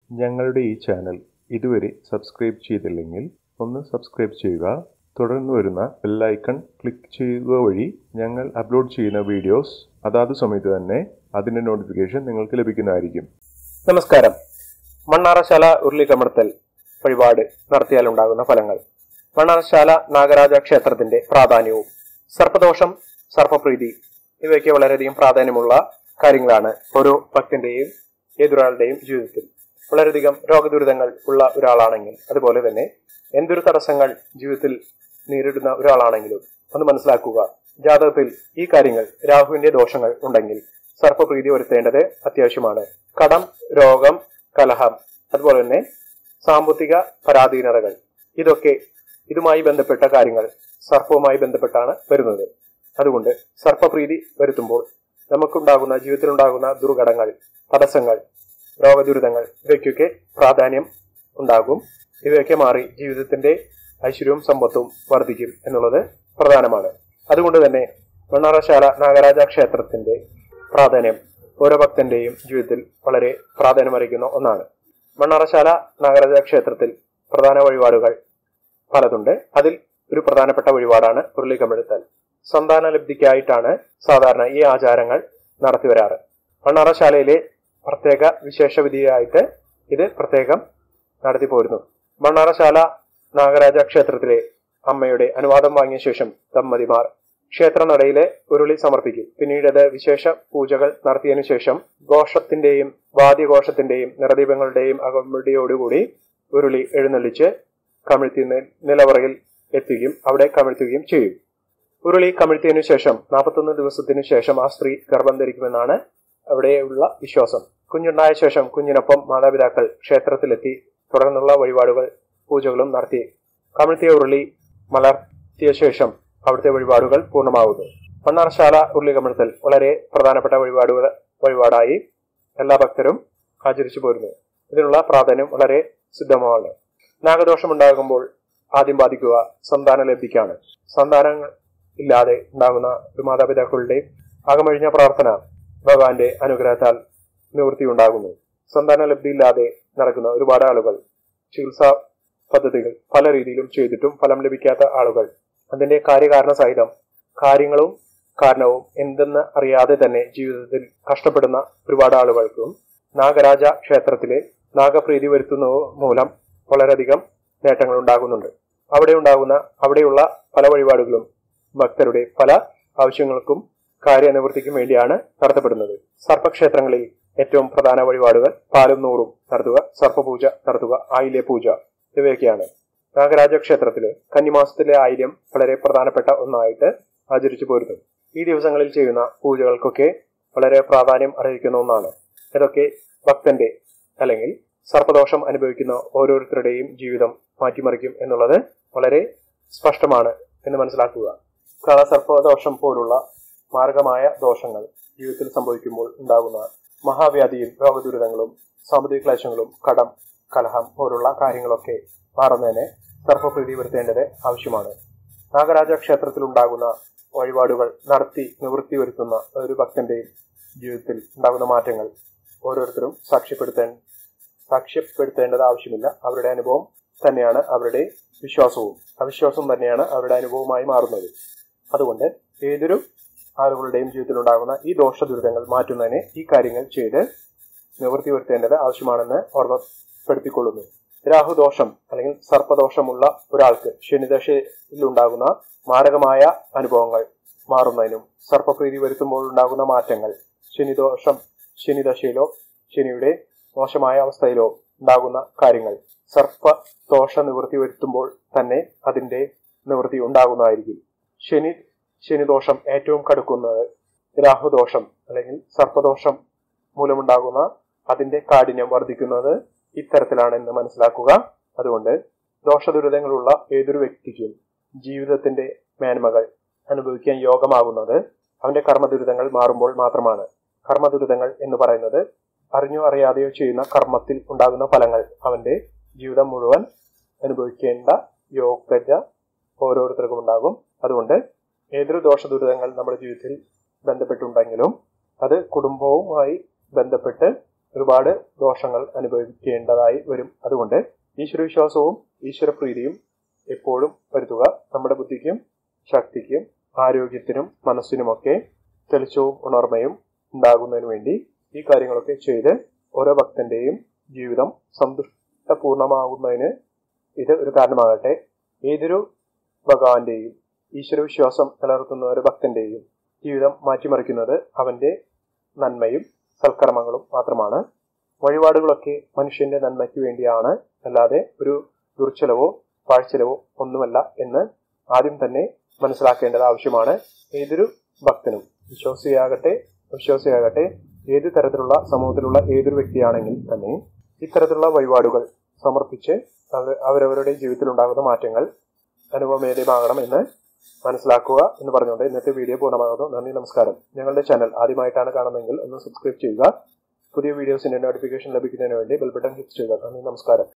ഞങ്ങളുടെ ഈ ചാനൽ ഇതുവരെ സബ്സ്ക്രൈബ് ചെയ്തില്ലെങ്കിൽ ഒന്ന് സബ്സ്ക്രൈബ് ചെയ്യുക തുടർന്ന് വരുന്ന ബെല്ലൈക്കൺ ക്ലിക്ക് ചെയ്യുക വഴി ഞങ്ങൾ അപ്ലോഡ് ചെയ്യുന്ന വീഡിയോസ് അതാത് സമയത്ത് തന്നെ അതിൻ്റെ നോട്ടിഫിക്കേഷൻ നിങ്ങൾക്ക് ലഭിക്കുന്നതായിരിക്കും നമസ്കാരം മണ്ണാറശാല ഉരുളിക്കമർത്തൽ വഴിപാട് നടത്തിയാലുണ്ടാകുന്ന ഫലങ്ങൾ മണ്ണാറശാല നാഗരാജ ക്ഷേത്രത്തിന്റെ പ്രാധാന്യവും സർപ്പദോഷം സർപ്പപ്രീതി ഇവയ്ക്ക് വളരെയധികം പ്രാധാന്യമുള്ള കാര്യങ്ങളാണ് ഓരോ ഭക്തന്റെയും ഏതൊരാളുടെയും ജീവിതത്തിൽ വളരെയധികം രോഗദുരിതങ്ങൾ ഉള്ള ഒരാളാണെങ്കിൽ അതുപോലെ തന്നെ എന്തൊരു തടസ്സങ്ങൾ ജീവിതത്തിൽ നേരിടുന്ന ഒരാളാണെങ്കിലും ഒന്ന് മനസ്സിലാക്കുക ജാതകത്തിൽ ഈ കാര്യങ്ങൾ രാഹുവിന്റെ ദോഷങ്ങൾ ഉണ്ടെങ്കിൽ സർപ്പപ്രീതി വരുത്തേണ്ടത് അത്യാവശ്യമാണ് കടം രോഗം കലഹം അതുപോലെ തന്നെ സാമ്പത്തിക പരാധീനതകൾ ഇതൊക്കെ ഇതുമായി ബന്ധപ്പെട്ട കാര്യങ്ങൾ സർപ്പവുമായി ബന്ധപ്പെട്ടാണ് വരുന്നത് അതുകൊണ്ട് സർപ്പപ്രീതി വരുത്തുമ്പോൾ നമുക്കുണ്ടാകുന്ന ജീവിതത്തിലുണ്ടാകുന്ന ദുർഘടങ്ങൾ തടസ്സങ്ങൾ രോഗദുരിതങ്ങൾ ഇവയ്ക്കൊക്കെ പ്രാധാന്യം ഉണ്ടാകും ഇവയൊക്കെ മാറി ജീവിതത്തിന്റെ ഐശ്വര്യവും സമ്പത്തും വർദ്ധിക്കും എന്നുള്ളത് പ്രധാനമാണ് അതുകൊണ്ട് തന്നെ മണ്ണാറശാല നാഗരാജ ക്ഷേത്രത്തിന്റെ പ്രാധാന്യം ഓരോ ഭക്തന്റെയും ജീവിതത്തിൽ വളരെ പ്രാധാന്യമറിയിക്കുന്ന ഒന്നാണ് മണ്ണാറശാല നാഗരാജ ക്ഷേത്രത്തിൽ പ്രധാന വഴിപാടുകൾ പലതുണ്ട് അതിൽ ഒരു പ്രധാനപ്പെട്ട വഴിപാടാണ് ഉരുളിക്കമെഴുത്തൽ സന്താന ലബ്ധിക്കായിട്ടാണ് സാധാരണ ഈ ആചാരങ്ങൾ നടത്തിവരാറ് മണ്ണാറശാലയിലെ പ്രത്യേക വിശേഷവിധിയായിട്ട് ഇത് പ്രത്യേകം നടത്തി പോരുന്നു മണ്ണാറശാല നാഗരാജ ക്ഷേത്രത്തിലെ അമ്മയുടെ അനുവാദം വാങ്ങിയ ശേഷം ദമ്പതിമാർ ക്ഷേത്രനടയിലെ ഉരുളി സമർപ്പിക്കും പിന്നീട് അത് വിശേഷ പൂജകൾ നടത്തിയതിനു ശേഷം ഘോഷത്തിന്റെയും വാദ്യഘോഷത്തിന്റെയും നിറദീപങ്ങളുടെയും അകമ്പടിയോടുകൂടി ഉരുളി എഴുന്നള്ളിച്ച് കമിഴ്ത്തി നിലവറയിൽ എത്തുകയും അവിടെ കമിഴ്ത്തുകയും ചെയ്യും ഉരുളി കമിഴ്ത്തിയതിനു ശേഷം നാൽപ്പത്തൊന്ന് ദിവസത്തിനു ശേഷം ആ സ്ത്രീ ഗർഭം ധരിക്കുമെന്നാണ് അവിടെയുള്ള വിശ്വാസം കുഞ്ഞുണ്ടായ ശേഷം കുഞ്ഞിനൊപ്പം മാതാപിതാക്കൾ ക്ഷേത്രത്തിലെത്തി തുടർന്നുള്ള വഴിപാടുകൾ പൂജകളും നടത്തി കമിഴ്ത്തിയ ഉരുളി മലർത്തിയ ശേഷം അവിടുത്തെ വഴിപാടുകൾ പൂർണ്ണമാകുന്നു മണ്ണാർശാല ഉരുളി കമിഴ്ത്തൽ വളരെ പ്രധാനപ്പെട്ട വഴിപാടുകൾ വഴിപാടായി എല്ലാ ഭക്തരും ആചരിച്ചു പോരുന്നു ഇതിനുള്ള പ്രാധാന്യം വളരെ സിദ്ധമാണ് നാഗദോഷം ഉണ്ടാകുമ്പോൾ ആദ്യം ബാധിക്കുക സന്താന ലബ്ധിക്കാണ് സന്താനങ്ങൾ ഇല്ലാതെ ഉണ്ടാകുന്ന ഒരു മാതാപിതാക്കളുടെ അകമഴിഞ്ഞ പ്രാർത്ഥന ഭഗവാന്റെ അനുഗ്രഹത്താൽ നിവൃത്തി ഉണ്ടാകുന്നു സന്താന ലബ്ധിയില്ലാതെ നടക്കുന്ന ഒരുപാട് ആളുകൾ ചികിത്സാ പദ്ധതികൾ പല രീതിയിലും ചെയ്തിട്ടും ഫലം ലഭിക്കാത്ത ആളുകൾ അതിന്റെ കാര്യകാരണ സഹിതം കാര്യങ്ങളും കാരണവും എന്തെന്ന് അറിയാതെ തന്നെ ജീവിതത്തിൽ കഷ്ടപ്പെടുന്ന ഒരുപാട് ആളുകൾക്കും നാഗരാജ ക്ഷേത്രത്തിലെ നാഗപ്രീതി വരുത്തുന്നത് മൂലം വളരെയധികം നേട്ടങ്ങൾ ഉണ്ടാകുന്നുണ്ട് അവിടെ ഉണ്ടാകുന്ന അവിടെയുള്ള പല വഴിപാടുകളും ഭക്തരുടെ പല ആവശ്യങ്ങൾക്കും കാര്യനിവൃത്തിക്കും വേണ്ടിയാണ് നടത്തപ്പെടുന്നത് സർപ്പക്ഷേത്രങ്ങളിൽ ഏറ്റവും പ്രധാന വഴിപാടുകൾ പാലും നൂറും നടത്തുക സർപ്പപൂജ നടത്തുക ആയില്യ പൂജ ഇവയൊക്കെയാണ് നാഗരാജ ക്ഷേത്രത്തില് കന്നിമാസത്തിലെ ആയില്യം വളരെ പ്രധാനപ്പെട്ട ഒന്നായിട്ട് ആചരിച്ചു പോരുന്നു ഈ ദിവസങ്ങളിൽ ചെയ്യുന്ന പൂജകൾക്കൊക്കെ വളരെ പ്രാധാന്യം അർഹിക്കുന്ന ഒന്നാണ് ഇതൊക്കെ ഭക്തന്റെ അല്ലെങ്കിൽ സർപ്പദോഷം അനുഭവിക്കുന്ന ഓരോരുത്തരുടെയും ജീവിതം മാറ്റിമറിക്കും എന്നുള്ളത് വളരെ സ്പഷ്ടമാണ് എന്ന് മനസ്സിലാക്കുക കളസർപ്പദോഷം പോലുള്ള മാർഗമായ ദോഷങ്ങൾ ജീവിതത്തിൽ സംഭവിക്കുമ്പോൾ ഉണ്ടാകുന്ന മഹാവ്യാധിയും രോഗദുരിതങ്ങളും സാമ്പത്തിക ക്ലേശങ്ങളും കടം കലഹം പോലുള്ള കാര്യങ്ങളൊക്കെ മാറുന്നതിന് സർപ്പപ്രീതി വരുത്തേണ്ടത് ആവശ്യമാണ് നാഗരാജ ക്ഷേത്രത്തിൽ ഉണ്ടാകുന്ന വഴിപാടുകൾ നടത്തി നിവൃത്തി വരുത്തുന്ന ഒരു ഭക്തന്റെയും ജീവിതത്തിൽ ഉണ്ടാകുന്ന മാറ്റങ്ങൾ ഓരോരുത്തരും സാക്ഷ്യപ്പെടുത്താൻ സാക്ഷ്യപ്പെടുത്തേണ്ടത് ആവശ്യമില്ല അവരുടെ അനുഭവം തന്നെയാണ് അവരുടെ വിശ്വാസവും അവിശ്വാസം തന്നെയാണ് അവരുടെ അനുഭവമായി മാറുന്നത് അതുകൊണ്ട് ഏതൊരു ആളുകളുടെയും ജീവിതത്തിൽ ഉണ്ടാകുന്ന ഈ ദോഷ ദുരിതങ്ങൾ മാറ്റുന്നതിന് ഈ കാര്യങ്ങൾ ചെയ്ത് നിവൃത്തി വരുത്തേണ്ടത് ആവശ്യമാണെന്ന് ഓർമ്മപ്പെടുത്തിക്കൊള്ളുന്നു രാഹുദോഷം അല്ലെങ്കിൽ സർപ്പദോഷമുള്ള ഒരാൾക്ക് ശനിദശയിൽ ഉണ്ടാകുന്ന മാരകമായ അനുഭവങ്ങൾ മാറുന്നതിനും സർപ്പപ്രീതി വരുത്തുമ്പോൾ ഉണ്ടാകുന്ന മാറ്റങ്ങൾ ശനിദോഷം ശനിദശയിലോ ശനിയുടെ മോശമായ അവസ്ഥയിലോ ഉണ്ടാകുന്ന കാര്യങ്ങൾ സർപ്പദോഷ നിവൃത്തി വരുത്തുമ്പോൾ തന്നെ അതിന്റെ നിവൃത്തി ഉണ്ടാകുന്നതായിരിക്കും ശനി ശനിദോഷം ഏറ്റവും കടുക്കുന്നത് രാഹുദോഷം അല്ലെങ്കിൽ സർപ്പദോഷം മൂലമുണ്ടാകുന്ന അതിന്റെ കാഠിന്യം വർദ്ധിക്കുന്നത് ഇത്തരത്തിലാണെന്ന് മനസ്സിലാക്കുക അതുകൊണ്ട് ദോഷദുരിതങ്ങളുള്ള ഏതൊരു വ്യക്തിക്കും ജീവിതത്തിന്റെ മേന്മകൾ അനുഭവിക്കാൻ യോഗമാകുന്നത് അവന്റെ കർമ്മദുരിതങ്ങൾ മാറുമ്പോൾ മാത്രമാണ് കർമ്മദുരിതങ്ങൾ എന്ന് പറയുന്നത് അറിഞ്ഞോ അറിയാതെയോ ചെയ്യുന്ന കർമ്മത്തിൽ ഉണ്ടാകുന്ന ഫലങ്ങൾ അവന്റെ ജീവിതം മുഴുവൻ അനുഭവിക്കേണ്ട യോഗ്യത ഓരോരുത്തർക്കും ഉണ്ടാകും അതുകൊണ്ട് ഏതൊരു ദോഷദുരിതങ്ങൾ നമ്മുടെ ജീവിതത്തിൽ ബന്ധപ്പെട്ടുണ്ടെങ്കിലും അത് കുടുംബവുമായി ബന്ധപ്പെട്ട് ഒരുപാട് ദോഷങ്ങൾ അനുഭവിക്കേണ്ടതായി വരും അതുകൊണ്ട് ഈശ്വരവിശ്വാസവും ഈശ്വരപ്രീതിയും എപ്പോഴും വരുത്തുക നമ്മുടെ ബുദ്ധിക്കും ശക്തിക്കും ആരോഗ്യത്തിനും മനസ്സിനുമൊക്കെ തെളിച്ചവും ഉണർമയും ഉണ്ടാകുന്നതിന് വേണ്ടി ഈ കാര്യങ്ങളൊക്കെ ചെയ്ത് ഓരോ ഭക്തന്റെയും ജീവിതം സന്തുഷ്ടപൂർണമാകുന്നതിന് ഇത് ഒരു കാരണമാകട്ടെ ഏതൊരു ഭഗവാന്റെയും ഈശ്വരവിശ്വാസം നിലനിർത്തുന്ന ഒരു ഭക്തന്റെയും ജീവിതം മാറ്റിമറിക്കുന്നത് അവന്റെ നന്മയും സൽക്കർമ്മങ്ങളും മാത്രമാണ് വഴിപാടുകളൊക്കെ മനുഷ്യന്റെ നന്മയ്ക്ക് വേണ്ടിയാണ് അല്ലാതെ ഒരു ദുർച്ചലവോ പാഴ്ചലവോ ഒന്നുമല്ല എന്ന് ആദ്യം തന്നെ മനസ്സിലാക്കേണ്ടത് ആവശ്യമാണ് ഏതൊരു ഭക്തനും വിശ്വാസിയാകട്ടെ വിശ്വാസിയാകട്ടെ ഏത് തരത്തിലുള്ള സമൂഹത്തിലുള്ള ഏതൊരു വ്യക്തിയാണെങ്കിൽ തന്നെ ഇത്തരത്തിലുള്ള വഴിപാടുകൾ സമർപ്പിച്ച് അവർ അവരവരുടെ ജീവിതത്തിൽ ഉണ്ടാകുന്ന മാറ്റങ്ങൾ അനുഭവമേദ്യമാകണം എന്ന് മനസ്സിലാക്കുക എന്ന് പറഞ്ഞുകൊണ്ട് ഇന്നത്തെ വീഡിയോ പൂർണ്ണമാകുന്നു നന്ദി നമസ്കാരം ഞങ്ങളുടെ ചാനൽ ആദ്യമായിട്ടാണ് കാണുന്നതെങ്കിൽ ഒന്ന് സബ്സ്ക്രൈബ് ചെയ്യുക പുതിയ വീഡിയോസിന്റെ നോട്ടിഫിക്കേഷൻ ലഭിക്കുന്നതിന് വേണ്ടി ബെൽ ബട്ടൺ ക്ലിക്ക് ചെയ്യുക നന്ദി നമസ്കാരം